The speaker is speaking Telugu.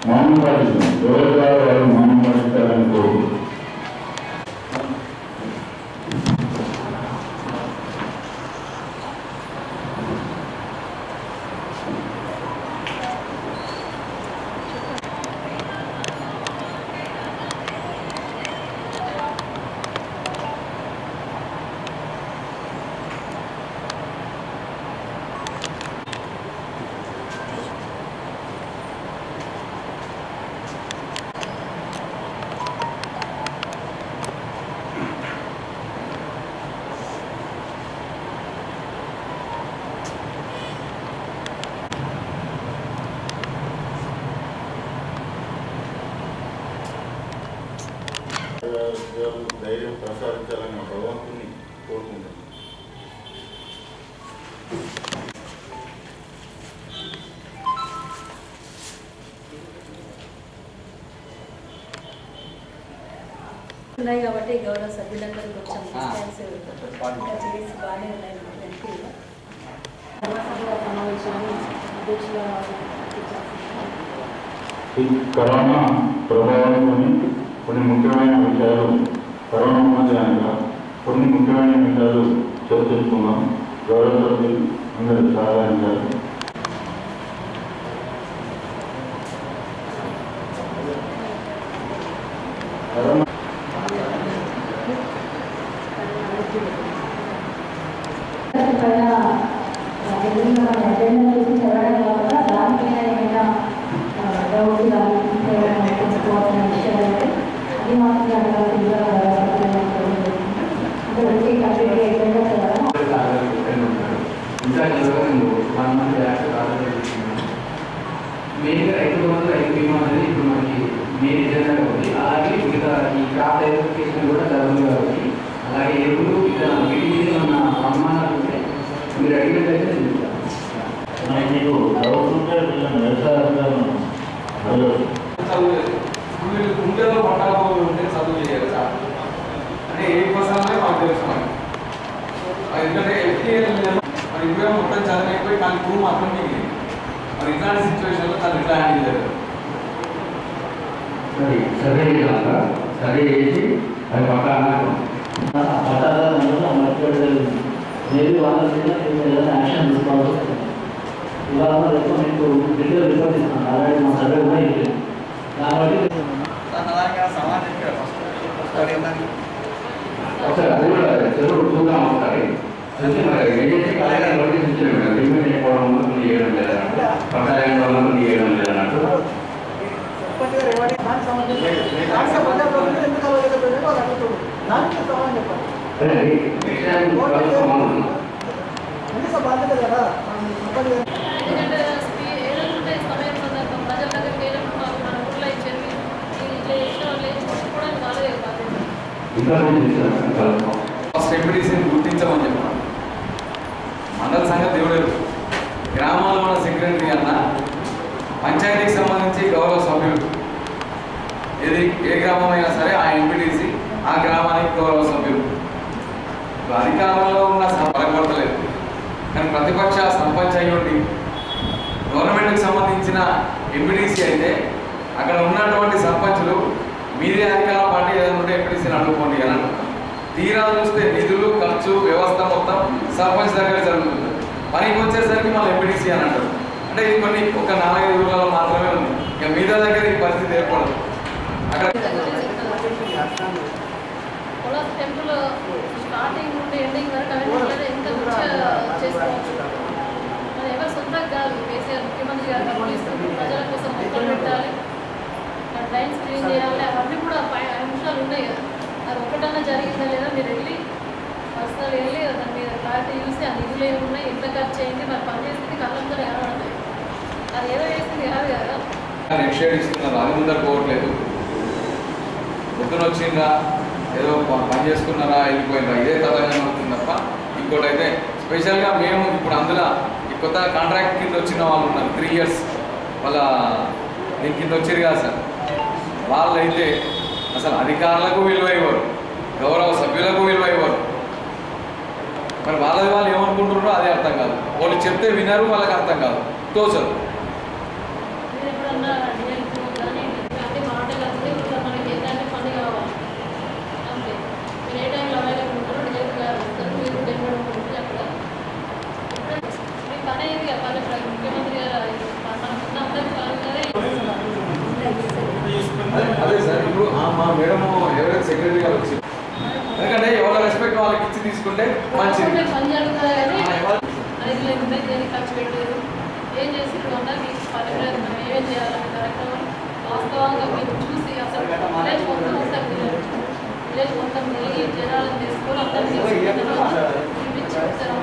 మౌనం పాటిస్తాం ఎవరి ద్వారా వారు మౌనం పాటిస్తారని కోరు ధైర్యం ప్రసాదించాలని భగవంతుని కోరుకుంటున్నాను ఉన్నాయి కాబట్టి గౌరవ సభ్యులందరూ కొంచెం డిస్టెన్స్ ఇంకా చేసి బాగానే ఉన్నాయి వెనక్కి సర్వసభ్య సమావేశాన్ని అధ్యక్షుల ఈ కరోనా ప్రభావంతో కొన్ని ముఖ్యమైన విషయాలు కరోనా మధ్యాహ్నంగా కొన్ని ముఖ్యమైన విషయాలు చర్చించుకున్నాం గౌరవ సభ్యులు అందరూ సహకరించారు కరోనా పైన ఎదురుగా మన అజెండా చూసి చదవడం కాకుండా దానిపైన ఏమైనా డౌట్ కానీ ఇంకేమైనా తెలుసుకోవాల్సిన విషయాలు ఉంటే అది మాత్రం అడగాల్సిందిగా అంటే వచ్చి కంప్లీట్గా ఎజెండా చదవడం మెయిన్గా రైతు బంధు రైతు బీమా అనేది ఇప్పుడు మనకి మెయిన్ ఎజెండా ఉంది అలాగే మిగతా ఈ క్రాప్ డైవర్సిఫికేషన్ కూడా జరుగుతుంది కాబట్టి అలాగే ఎరువులు విత్తనాలు వీటి మీద ఉన్న అనుమానాలు ఉంటే మీరు అడిగినట్లయితే నేను చెప్తాను. మనకి మీకు డౌట్ ఉంటే వీళ్ళని వ్యవసాయ అధికారులను అడగచ్చు. చదువులేదు వీళ్ళు గుండెలో పట్టాలు ఉంటే చదువు చేయాలి సార్ అంటే ఏ పర్సన్ మాకు తెలుసు మనకి. అది ఎందుకంటే ఎఫ్టీఎల్ మరి ఇవే మొత్తం చదివైపోయి కానీ టూ మాత్రం మిగిలింది మరి ఇట్లాంటి సిచ్యువేషన్లో తను ఇట్లా హ్యాండిల్ చేయలేదు సరే సర్వే చేయాలంట సర్వే చేసి అది పక్కన పట్టాదారులు మర్చిపోయి మేబీ వాళ్ళ మీద మీరు ఏదైనా యాక్షన్ తీసుకోవాల్సి వస్తుంది ఇవాళ రేపు మీకు డీటెయిల్ రిపోర్ట్ ఇస్తాను ఆల్రెడీ మా సర్వే కూడా ఇవ్వలేదు కాబట్టి ఒకసారి అది కూడా చెరువు చూద్దాం ఒకసారి చూసి మరి ఏజెన్సీ కాలేజీ నోటీస్ ఇచ్చారు కదా రిమూవ్ చేయకపోవడం వల్ల కొన్ని చేయడం లేదన్నట్టు పట్టాయడం వల్ల కొన్ని చేయడం లేదన్నట్టు సరే నెక్స్ట్ టైం ప్రభుత్వం మామూలు ఎందుకంటే స్పీ- ఏదైనా ఉంటే సమయం సందర్భం ప్రజల దగ్గరికి వెళ్ళినప్పుడు మాకు మన ఊళ్ళో ఇచ్చేవి ఇట్లా చేసిన వాళ్ళు లేచుకోవడానికి వాళ్ళే బాధ్యత ఇంకా రోజు తీసుకున్నాను కలుపుతాం ఫస్ట్ ఎంపీటీసీని గుర్తించమని చెప్పాను మండల సంఘ దేవుడు గ్రామాల్లో ఉన్న సెక్రటరీ అన్న పంచాయతీకి సంబంధించి గౌరవ సభ్యులు ఏది ఏ గ్రామం అయినా సరే ఆ ఎంపీటీసీ ఆ గ్రామానికి గౌరవ సభ్యులు ఇప్పుడు అధికారంలో ఉన్న బలపడతలేదు కానీ ప్రతిపక్ష సర్పంచ్ అయ్యుండి గవర్నమెంట్కి సంబంధించిన ఎంపీటీసీ అయితే అక్కడ ఉన్నటువంటి సర్పంచులు మీరే అధికార పార్టీ ఏదైనా ఉంటే ఎంపీటీసీని అడుగుకోండి అని అంటున్నారు తీరా చూస్తే నిధులు ఖర్చు వ్యవస్థ మొత్తం సర్పంచ్ దగ్గర జరుగుతుంది పనికి వచ్చేసరికి మళ్ళీ ఎంపీటీసీ అని అంటారు అంటే ఇది కొన్ని ఒక నాలుగైదు ఊళ్ళలో మాత్రమే ఉంది ఇక మిగతా దగ్గర ఈ పరిస్థితి ఏర్పడదు అక్కడ పొలాస్ టెంపుల్ స్టార్టింగ్ నుండి ఎండింగ్ వరకు అవన్నీ ఎంత మంచిగా చేసుకోవచ్చు మరి ఎవరు సొంతంగా కాదు కేసీఆర్ ముఖ్యమంత్రి గారు డబ్బులు ఇస్తున్నారు ప్రజల కోసం మొక్కలు పెట్టాలి డ్రైన్స్ క్లీన్ చేయాలి అవన్నీ కూడా పై- అంశాలు ఉన్నాయి కదా అది ఒకటన్నా జరిగిందా లేదా మీరు వెళ్ళి పర్సనల్ వెళ్ళి దాని మీద క్లారిటీ చూసి ఆ నిధులు ఏమి ఉన్నాయి ఎంత ఖర్చు అయింది మరి పనిచేసింది కళ్ళంతా కనబడతాయి అది ఏదో చేసింది కాదు కదా నెక్స్ట్ షేడ్ ఇస్తున్నారు అది ముందర పోవట్లేదు పొద్దున వచ్చిందా ఏదో ప- పని చేసుకున్నారా వెళ్ళిపోయినరా ఇదే తదంగా అవుతుంది తప్ప ఇంకోటి అయితే స్పెషల్గా మేము ఇప్పుడు అందులో ఈ కొత్త కాంట్రాక్ట్ కింద వచ్చిన వాళ్ళు ఉన్నారు త్రీ ఇయర్స్ వాళ్ళ దీని కింద వచ్చారు కదా సార్ వాళ్ళైతే అసలు అధికారులకు విలువ ఇవ్వరు గౌరవ సభ్యులకు విలువ ఇవ్వరు మరి వాళ్ళది వాళ్ళు ఏమనుకుంటున్నారో అదే అర్థం కాదు వాళ్ళు చెప్తే వినరు వాళ్ళకి అర్థం కాదు తోచరు మీరు ఎప్పుడన్నా డిఎల్పీ చేయాలి ఇక్కడ ముఖ్యమంత్రి గారు మనకున్న అందరి పరంగానే అదే అదే సార్ ఇప్పుడు ఆ మా మేడం ఎవరైతే సెక్రటరీ గారు వచ్చి ఎందుకంటే ఎవరి రెస్పెక్ట్ వాళ్ళకి ఇచ్చి తీసుకుంటే మంచిది అనుకుంటే పని జరుగుతుంది కానీ ఆ, ఎవరు- ఐదు లేకుంటే దేనికి ఖర్చు పెట్టారు ఏం చేసిరు అన్నా మీకు పని ప్రయత్నం ఏమేం చేయాలని కార్యక్రమం వాస్తవంగా మీరు చూసి అసలు విలేజ్ మొత్తం ఒకసారి తిరగండి. విలేజ్ మొత్తం తిరిగి జనాలను తీసుకొని అందరినీ తీసుకొని చూపించి ఒకసారి